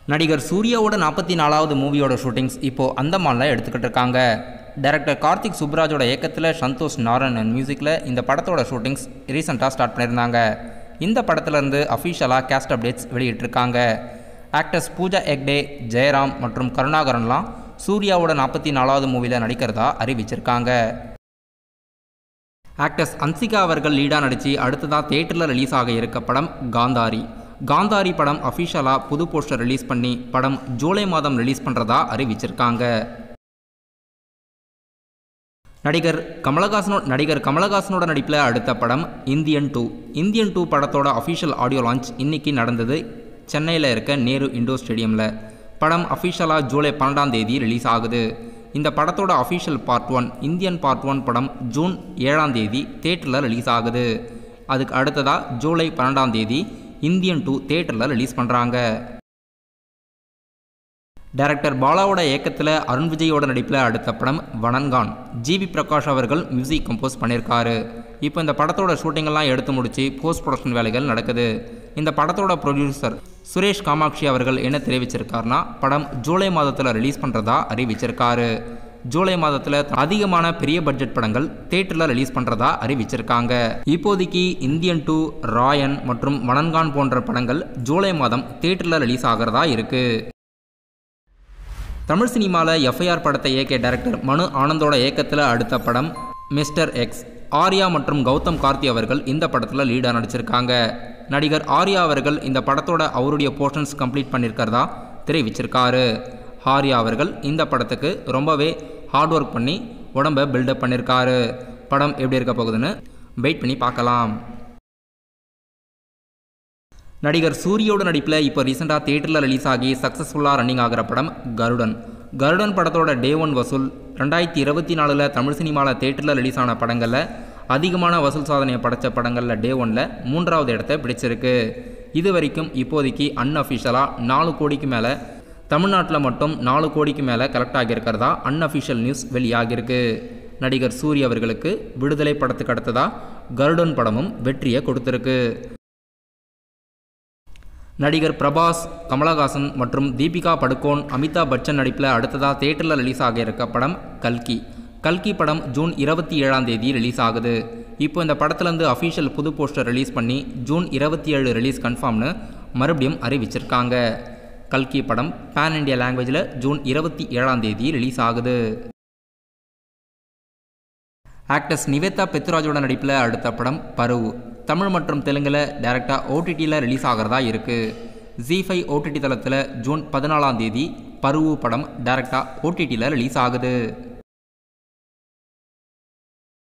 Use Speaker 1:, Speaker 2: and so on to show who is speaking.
Speaker 1: நடிகர் சூர்யாவோட நாற்பத்தி நாலாவது மூவியோட ஷூட்டிங்ஸ் இப்போது அந்தமானில் எடுத்துக்கிட்டு இருக்காங்க டைரக்டர் கார்த்திக் சுப்ராஜோட இயக்கத்தில் சந்தோஷ் நாராயணன் மியூசிக்கில் இந்த படத்தோட ஷூட்டிங்ஸ் ரீசெண்டாக ஸ்டார்ட் பண்ணியிருந்தாங்க இந்த படத்துலேருந்து அஃபிஷியலாக கேஸ்ட் அப்டேட்ஸ் வெளியிட்டிருக்காங்க ஆக்டர்ஸ் பூஜா எக்டே ஜெயராம் மற்றும் கருணாகரன்லாம் சூர்யாவோட நாற்பத்தி நாலாவது மூவியில் நடிக்கிறதா அறிவிச்சிருக்காங்க ஆக்டர்ஸ் அன்சிகா அவர்கள் லீடாக நடித்து அடுத்ததாக தேட்டரில் ரிலீஸ் ஆக இருக்க படம் காந்தாரி காந்தாரி படம் அஃபிஷியலாக புது போஸ்டர் ரிலீஸ் பண்ணி படம் ஜூலை மாதம் ரிலீஸ் பண்ணுறதா அறிவிச்சிருக்காங்க நடிகர் கமலஹாசனோ நடிகர் கமலஹாசனோட நடிப்பில் அடுத்த படம் இந்தியன் டூ இந்தியன் டூ படத்தோட அஃபிஷியல் ஆடியோ லான்ச் இன்னைக்கு நடந்தது சென்னையில் இருக்க நேரு இண்டோர் ஸ்டேடியமில் படம் அஃபிஷியலாக ஜூலை பன்னெண்டாம் தேதி ரிலீஸ் ஆகுது இந்த படத்தோட official part one Indian part one படம் ஜூன் ஏழாம் தேதி தேட்டரில் ரிலீஸ் ஆகுது அதுக்கு அடுத்ததாக ஜூலை பன்னெண்டாம் தேதி இந்தியன் டூ தேட்டரில் ரிலீஸ் பண்ணுறாங்க டைரக்டர் பாலாவோட இயக்கத்தில் அருண் விஜயோட நடிப்பில் அடுத்த படம் வனன்கான் ஜிவி பிரகாஷ் அவர்கள் மியூசிக் கம்போஸ் பண்ணியிருக்காரு இப்போ இந்த படத்தோட ஷூட்டிங்கெல்லாம் எடுத்து முடிச்சு போஸ்ட் ப்ரொடக்ஷன் வேலைகள் நடக்குது இந்த படத்தோட ப்ரொடியூசர் சுரேஷ் காமாட்சி அவர்கள் என்ன தெரிவிச்சிருக்காருனா படம் ஜூலை மாதத்தில் ரிலீஸ் பண்ணுறதா அறிவிச்சிருக்காரு ஜூலை மாதத்தில் அதிகமான பெரிய பட்ஜெட் படங்கள் தேட்டரில் ரிலீஸ் பண்ணுறதா அறிவிச்சிருக்காங்க இப்போதைக்கு இந்தியன் டூ ராயன் மற்றும் வனன்கான் போன்ற படங்கள் ஜூலை மாதம் தேட்டரில் ரிலீஸ் ஆகிறதா இருக்குது தமிழ் சினிமாவில் எஃப்ஐஆர் படத்தை இயக்கிய டைரக்டர் மனு ஆனந்தோட இயக்கத்தில் அடுத்த படம் மிஸ்டர் எக்ஸ் ஆர்யா மற்றும் கௌதம் கார்த்தி அவர்கள் இந்த படத்தில் லீடாக நடிச்சிருக்காங்க நடிகர் ஆர்யா அவர்கள் இந்த படத்தோட அவருடைய போர்ஷன்ஸ் கம்ப்ளீட் பண்ணியிருக்கிறதா தெரிவிச்சிருக்காரு ஆர்யா அவர்கள் இந்த படத்துக்கு ரொம்பவே ஹார்ட் ஒர்க் பண்ணி உடம்பை பில்டப் பண்ணியிருக்காரு படம் எப்படி இருக்க போகுதுன்னு வெயிட் பண்ணி பார்க்கலாம் நடிகர் சூரியோட நடிப்பில் இப்போ ரீசெண்டாக தேட்டரில் ரிலீஸ் ஆகி சக்ஸஸ்ஃபுல்லாக ரன்னிங் ஆகிற படம் கருடன் கருடன் படத்தோட டே ஒன் வசூல் ரெண்டாயிரத்தி இருபத்தி நாலில் தமிழ் சினிமாவில் தேட்டரில் ரிலீஸ் ஆன படங்களில் அதிகமான வசூல் சாதனையை படைத்த படங்களில் டே ஒனில் மூன்றாவது இடத்தை பிடிச்சிருக்கு இது வரைக்கும் இப்போதைக்கு அன்அஃபிஷியலாக நாலு கோடிக்கு மேலே தமிழ்நாட்டில் மட்டும் நாலு கோடிக்கு மேலே கலெக்ட் ஆகியிருக்கிறதா அன்அஃபிஷியல் நியூஸ் வெளியாகியிருக்கு நடிகர் சூரிய அவர்களுக்கு விடுதலை படத்துக்கு அடுத்ததாக கருடன் படமும் வெற்றியை கொடுத்துருக்கு நடிகர் பிரபாஸ் கமலஹாசன் மற்றும் தீபிகா படுகோன் அமிதாப் பச்சன் நடிப்பில் அடுத்ததாக தேட்டரில் ரிலீஸ் ஆக இருக்க படம் கல்கி கல்கி படம் ஜூன் இருபத்தி ஏழாம் தேதி ரிலீஸ் ஆகுது இப்போ இந்த படத்துலேருந்து அஃபிஷியல் புது போஸ்டர் ரிலீஸ் பண்ணி ஜூன் இருபத்தி ஏழு ரிலீஸ் கன்ஃபார்ம்னு மறுபடியும் அறிவிச்சிருக்காங்க கல்கி படம் பேன் இண்டியா லாங்குவேஜில் ஜூன் இருபத்தி ஏழாம் தேதி ரிலீஸ் ஆகுது ஆக்டர்ஸ் நிவேதா பெத்ராஜோட நடிப்பில் அடுத்த படம் பருவு தமிழ் மற்றும் தெலுங்கில் டேரெக்டாக ஓடிடியில் ரிலீஸ் ஆகிறதா இருக்குது ஜி ஃபைவ் ஓடிடி தளத்தில் ஜூன் பதினாலாம் தேதி பருவு படம் டேரெக்டாக ஓடிடியில் ரிலீஸ் ஆகுது